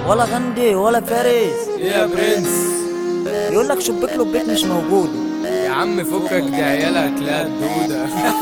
ولا غندي ولا فارس ايه يا برنس يقول لك شبيك لبيك مش موجود يا عم فكك دي عيال هتلاقيها الدودة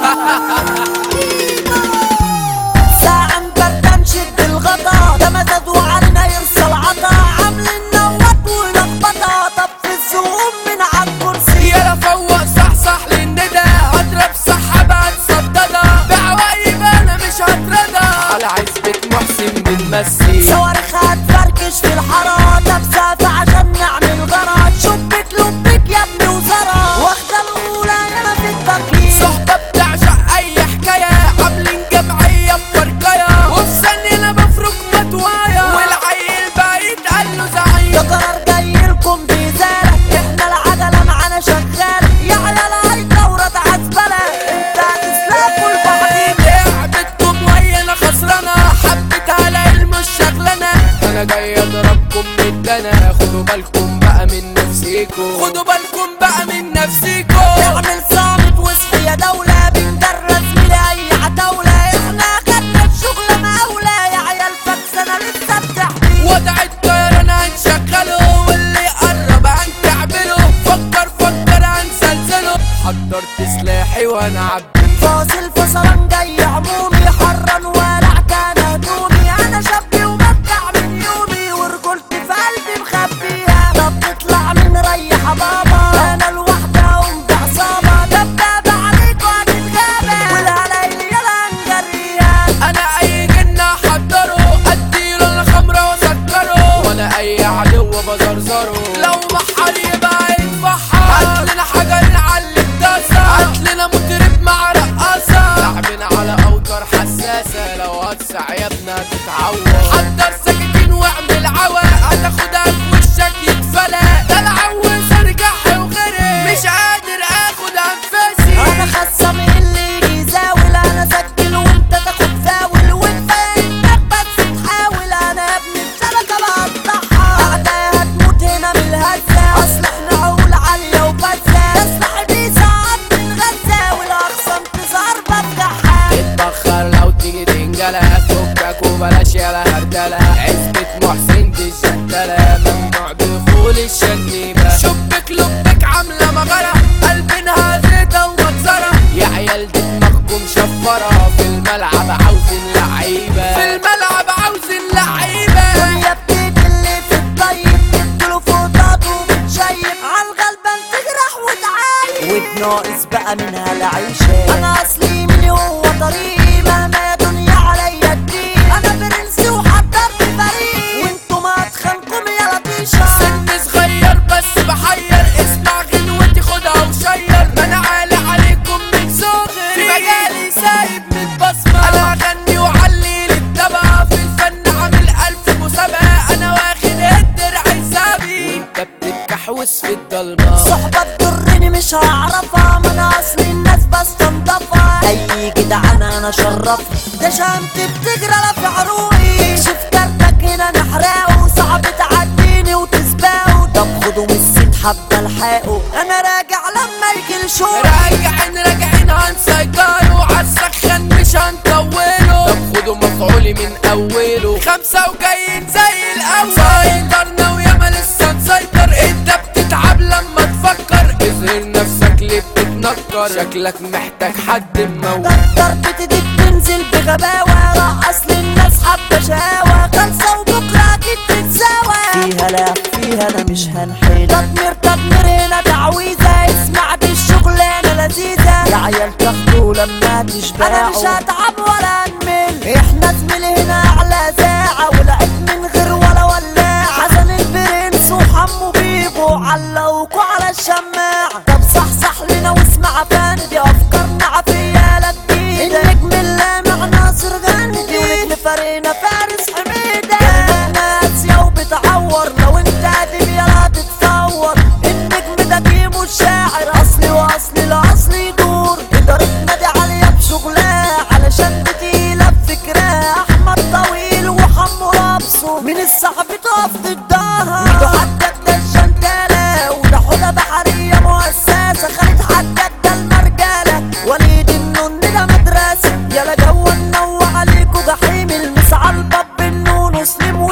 ساعة مبردة نشد الغطا ده مدد وعلينا يرسى العطا عاملين نوات ولخبطة طب في الزوم من عالكرسي يلا فوق صح صح للندى هضرب سحابة هتصددها بعوايب انا مش هتردى على عزبة محسن بنمسي صواريخ هتفركش في الحارة بسافة عشان نعمل غرض شبك لبك يا ابني وزرع واخدة الأولى يانا في التقييم صحبة بتعشق اي حكاية عاملين جمعية بفرقاية وفي ثانية انا بفرك متوايا والعيل بقى يتقال له ده زعيم قرار جاي لكم بإزالة احنا العجلة معانا شغالة يا عيال هاي دورة عزبلة انت هتسلكوا لبعضين لعبتكم وهي انا خسرانة حبيتها العلم مش شغلانة انا جاي اضربكم بالدنا خدوا بالكم بقى من نفسيكم خدوا بالكم بقى من نفسيكم اعمل صامت واصحي يا دولة بندرس من أي عتاولة احنا خدنا الشغل مقاولة يا عيال فكسانة لسه بتحكي وضع الطيران انا هنشغله واللي يقرب هنكعبله فكر فكر هنسلسله حضرت سلاحي وانا عبي فاصل فصلان جاي عمومي حرا ولع كان هدومي انا شابي ومبدع من يومي ورجولتي في قلبي مخبيها طب تطلع من ريح بابا انا لوحدي اقوم بعصابة دبابة عليك وهتتغابى والهلايل يلا نجريها انا اي جنة احضره اديله الخمرة واسكره ولا اي عدو بزرزره لو محر يبقى يتفحر هاتلنا حجر نعلم داسة هاتلنا مطرب مع رقاصة لعبنا على اوتار حساسة لو هتسع يا ابنها تتعور حضر سكاكين واعمل عوا هتاخدها في وشك يتفلق ده العوز ارجح وغرق مش قادر اخد انفاسي انا خاصة من اللي يجي يزاول انا سجل وانت تاخد فاول وانت انك بس تحاول انا يا ابني الشبكة بقطعها اعداء هتموت هنا من الهزة اصل احنا عقول عالية وفزة تسلح دي ساعات من غزة والاخصام تظهر بفتحها اتبخر لو تيجي تنجلة فكك وبلاش يلا هردلة عزبة محسن دي الجدلة ممنوع دخول الشنيبة شبك لبك عاملة مغرة قلبنا زيتة ومجزرة يا عيال دي دماغكم شفرة في الملعب عاوزين لعيبة في الملعب عاوزين لعيبة دنيا بتيجي اللي في الطيب تديله فوطات وبتشيب عالغلبان تجرح وتعايب وبناقص بقى منها العيشة انا اصلي مني هو طريقي مهما يا دنيا عليا الدين انا برنسي وحضرت فريق وانتوا ما اتخانكم يا لطيشة سن صغير بس بحير اسمع غنوتي خدها وشير ما انا عالي عليكم من صغري في مجالي سايب من بصمة انا اغني وعلي للتبع في الفن عامل الف مسابقة انا واخد الدرع حسابي وانت بتتكحوس في الضلمة صحبة تضرني مش هعرفها ما انا اصلي الناس بستنضفها اي جدعان انا شرفها ده شمت بتجرى لا في عروقي اكشف كارتك هنا نحرقه صعب تعديني وتسبقه طب خدوا من السيد حبة الحقه انا راجع لما يجي الشوق راجعين راجعين هنسيطروا عالسخن مش هنطوله طب خدوا مفعولي من اوله خمسة وجايين زي الاول سيطرنا وياما لسه نسيطر انت بتتعب لما تفكر اظهر نفسك ليه بتتنكر شكلك محتاج حد مموت ضربتي دي بتنزل بغباوة رقص للناس حبة شقاوة خمسة وبكرة أكيد تتساوى فيها لا فيها أنا مش هنحل تدمير تدمير هنا تعويذة اسمع دي الشغلانة لذيذة يا عيال تاخدوا لما تشبعوا أنا مش هتعب ولا أنمل احنا زميلي هنا أعلى ساعة ولعب من غير ولا ولاعة حسن البرنس وحمو بيبو علقوكوا على الشماعة طب صحصح لنا واسمع فندي أفكارنا عافية جديدة النجم اللامع ناصر غندي ونجم فرينا فارس حميدة كلمة قاسية وبتعور لو انت قديم يلا تتصور النجم ده كيمو الشاعر أصلي وأصلي الأصلي يدور إدارة نادي عالية بشغلها علشان بتقيلة بفكرها أحمد طويل وحمو رابسه من الصحب تقف ضدها ميدو حدك ده الشنتالة وده حوضة بحرية مؤسسة خالد حدك ده المرجالة وليد النون ده مدرسة يلا جو ننوع عليكوا جحيم المس على الباب النون وسليم والمس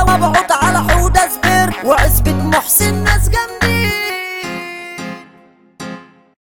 مبعوث